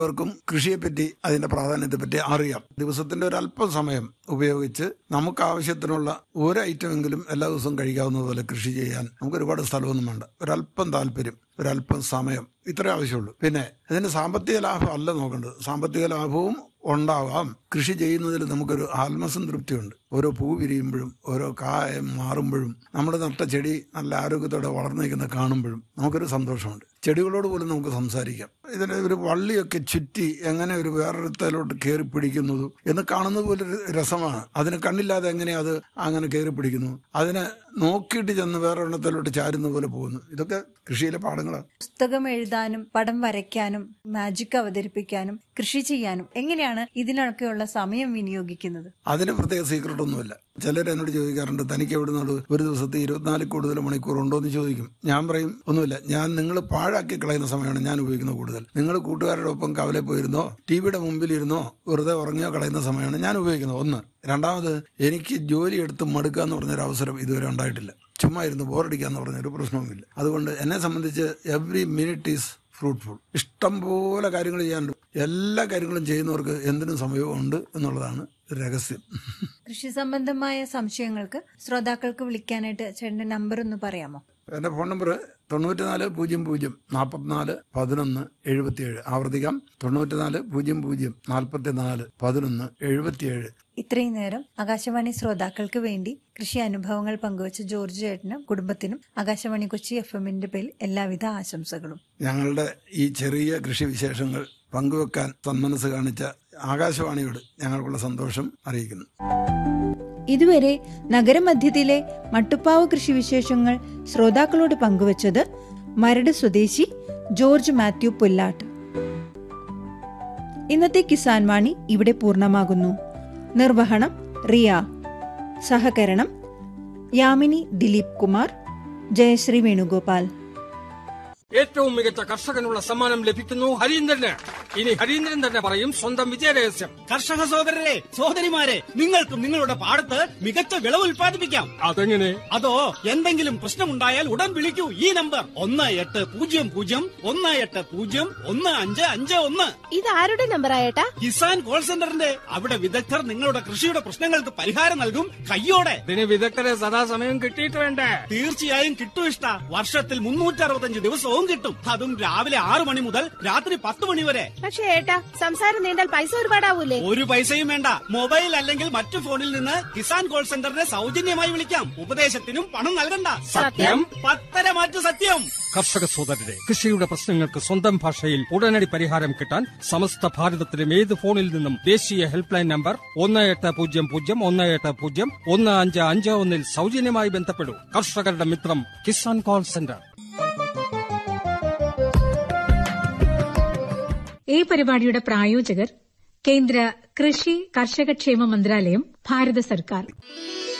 അവർക്കും കൃഷിയെപ്പറ്റി അതിന്റെ പ്രാധാന്യത്തെപ്പറ്റി അറിയാം ദിവസത്തിന്റെ ഒരു അല്പം സമയം ഉപയോഗിച്ച് നമുക്ക് ആവശ്യത്തിനുള്ള ഒരു ഐറ്റമെങ്കിലും എല്ലാ ദിവസവും കഴിക്കാവുന്ന പോലെ കൃഷി ചെയ്യാൻ നമുക്ക് ഒരുപാട് സ്ഥലമൊന്നും വേണ്ട ഒരല്പം താല്പര്യം ഒരല്പം സമയം ഇത്രേ ആവശ്യമുള്ളൂ പിന്നെ ഇതിന് സാമ്പത്തിക ലാഭം അല്ല നോക്കേണ്ടത് സാമ്പത്തിക ലാഭവും ഉണ്ടാവാം കൃഷി ചെയ്യുന്നതിൽ നമുക്കൊരു ആത്മസംതൃപ്തിയുണ്ട് ഓരോ പൂ വിരിയുമ്പോഴും ഓരോ കായ മാറുമ്പോഴും നമ്മുടെ നട്ട ചെടി നല്ല ആരോഗ്യത്തോടെ വളർന്നു നിൽക്കുന്നത് കാണുമ്പോഴും നമുക്കൊരു സന്തോഷമുണ്ട് ചെടികളോട് പോലും നമുക്ക് സംസാരിക്കാം ഇതിന് ഒരു വള്ളിയൊക്കെ ചുറ്റി എങ്ങനെ ഒരു വേറൊരുത്തലോട്ട് കയറി പിടിക്കുന്നത് എന്ന് കാണുന്നത് പോലെ ഒരു രസമാണ് അതിന് കണ്ണില്ലാതെ എങ്ങനെ അത് അങ്ങനെ കയറി പിടിക്കുന്നു അതിനെ നോക്കിയിട്ട് ചെന്ന് വേറൊരെണ്ണത്തിലോട്ട് ചാരുന്ന പോലെ പോകുന്നു ഇതൊക്കെ കൃഷിയിലെ പാഠങ്ങളാണ് പുസ്തകം എഴുതാനും പടം വരയ്ക്കാനും മാജിക് അവതരിപ്പിക്കാനും കൃഷി ചെയ്യാനും എങ്ങനെയാണ് ഇതിനൊക്കെയുള്ള സമയം വിനിയോഗിക്കുന്നത് അതിന് പ്രത്യേക സീക്രട്ട് ഒന്നുമില്ല ചിലർ എന്നോട് ചോദിക്കാറുണ്ട് തനിക്ക് എവിടെ നിന്നോട് ഒരു ദിവസത്തെ ഇരുപത്തിനാല് കൂടുതൽ മണിക്കൂർ ഉണ്ടോ എന്ന് ചോദിക്കും ഞാൻ പറയും ഒന്നുമില്ല ഞാൻ നിങ്ങൾ പാഴാക്കി കളയുന്ന സമയമാണ് ഞാൻ ഉപയോഗിക്കുന്നത് കൂടുതൽ നിങ്ങൾ കൂട്ടുകാരുടെ ഒപ്പം കവലെ പോയിരുന്നോ ടി വിയുടെ മുമ്പിൽ ഇരുന്നോ വെറുതെ ഉറങ്ങിയോ കളയുന്ന സമയമാണ് ഞാൻ ഉപയോഗിക്കുന്നത് ഒന്ന് രണ്ടാമത് എനിക്ക് ജോലി എടുത്ത് മടുക്കുക എന്ന് പറഞ്ഞൊരു അവസരം ഇതുവരെ ഉണ്ടായിട്ടില്ല ചുമ്മാ ഇരുന്ന് ബോറടിക്കുക എന്ന് പറഞ്ഞ ഒരു പ്രശ്നവുമില്ല അതുകൊണ്ട് എന്നെ സംബന്ധിച്ച് എവറി മിനിറ്റ് ഈസ് ഫ്രൂട്ട്ഫുൾ ഇഷ്ടം പോലെ കാര്യങ്ങൾ ചെയ്യാനുണ്ട് എല്ലാ കാര്യങ്ങളും ചെയ്യുന്നവർക്ക് എന്തിനും സമയമുണ്ട് എന്നുള്ളതാണ് രഹസ്യം കൃഷി സംബന്ധമായ സംശയങ്ങൾക്ക് ശ്രോതാക്കൾക്ക് വിളിക്കാനായിട്ട് ചേട്ടന്റെ നമ്പർ ഒന്ന് പറയാമോ എൻ്റെ ഫോൺ നമ്പർ തൊണ്ണൂറ്റിനാല് പൂജ്യം പൂജ്യം നാൽപ്പത്തിനാല് പതിനൊന്ന് എഴുപത്തിയേഴ് ആവർത്തിക്കാം തൊണ്ണൂറ്റിനാല് പൂജ്യം പൂജ്യം നാൽപ്പത്തിനാല് പതിനൊന്ന് എഴുപത്തിയേഴ് ഇത്രയും നേരം ആകാശവാണി ശ്രോതാക്കൾക്ക് വേണ്ടി കൃഷി അനുഭവങ്ങൾ പങ്കുവച്ച ജോർജ് ചേട്ടനും കുടുംബത്തിനും ആകാശവാണി കൊച്ചി എഫ് എമ്മിന്റെ പേരിൽ എല്ലാവിധ ആശംസകളും ഞങ്ങളുടെ ഈ ചെറിയ കൃഷി വിശേഷങ്ങൾ പങ്കുവെക്കാൻ സന്മനസ് കാണിച്ച ആകാശവാണിയോട് ഞങ്ങൾക്കുള്ള സന്തോഷം അറിയിക്കുന്നു ഇതുവരെ നഗരമധ്യത്തിലെ മട്ടുപ്പാവ് കൃഷിവിശേഷങ്ങൾ ശ്രോതാക്കളോട് പങ്കുവച്ചത് മരട് സ്വദേശി ജോർജ് മാത്യു പുല്ലാട്ട് ഇന്നത്തെ കിസാൻ വാണി ഇവിടെ പൂർണ്ണമാകുന്നു നിർവഹണം റിയ സഹകരണം യാമിനി ദിലീപ് കുമാർ ജയശ്രീ വേണുഗോപാൽ ഏറ്റവും മികച്ച കർഷകനുള്ള സമ്മാനം ലഭിക്കുന്നു ഹരീന്ദ്രന് ഇനി ഹരീന്ദ്രൻ തന്നെ പറയും സ്വന്തം വിജയരഹസ്യം കർഷക സഹോദരരെ സഹോദരിമാരെ നിങ്ങൾക്കും നിങ്ങളുടെ പാടത്ത് മികച്ച വിളവ് ഉൽപ്പാദിപ്പിക്കാം അതെങ്ങനെ അതോ എന്തെങ്കിലും പ്രശ്നമുണ്ടായാൽ ഉടൻ വിളിക്കൂ ഈ നമ്പർ ഒന്ന് എട്ട് പൂജ്യം പൂജ്യം ഒന്ന് എട്ട് പൂജ്യം ഒന്ന് അഞ്ച് അഞ്ച് ഒന്ന് ഇത് ആരുടെ നമ്പർ ആയേട്ടാ കിസാൻ കോൾ സെന്ററിന്റെ അവിടെ വിദഗ്ധർ നിങ്ങളുടെ കൃഷിയുടെ പ്രശ്നങ്ങൾക്ക് പരിഹാരം നൽകും കയ്യോടെ ഇതിന് വിദഗ്ധരെ സദാസമയം കിട്ടിയിട്ട് വേണ്ടേ തീർച്ചയായും കിട്ടും ഇഷ്ട വർഷത്തിൽ മുന്നൂറ്റി അറുപത്തഞ്ച് ദിവസവും കിട്ടും അതും രാവിലെ ആറു മണി മുതൽ രാത്രി പത്ത് മണി വരെ പക്ഷേ ഏട്ടാ സംസാരം നീണ്ടാൽ പൈസ ഒരുപാടാവൂലേ ഒരു പൈസയും വേണ്ട മൊബൈൽ അല്ലെങ്കിൽ മറ്റു ഫോണിൽ നിന്ന് കിസാൻ കോൾ സെന്ററിനെ സൗജന്യമായി വിളിക്കാം ഉപദേശത്തിനും പണം നൽകണ്ട സത്യം? പത്തര മാറ്റു സത്യം കർഷക സോദരരെ കൃഷിയുടെ പ്രശ്നങ്ങൾക്ക് സ്വന്തം ഭാഷയിൽ ഉടനടി പരിഹാരം കിട്ടാൻ സമസ്ത ഭാരതത്തിലും ഏത് ഫോണിൽ നിന്നും ദേശീയ ഹെൽപ്പ് ലൈൻ നമ്പർ ഒന്ന് എട്ട് പൂജ്യം പൂജ്യം ഒന്ന് എട്ട് പൂജ്യം ഒന്ന് അഞ്ച് അഞ്ച് ഒന്നിൽ സൗജന്യമായി ബന്ധപ്പെടൂ കർഷകരുടെ മിത്രം കിസാൻ കോൾ സെന്റർ ഈ പരിപാടിയുടെ പ്രായോജകർ കേന്ദ്ര കൃഷി കർഷകക്ഷേമ മന്ത്രാലയം ഭാരത സർക്കാർ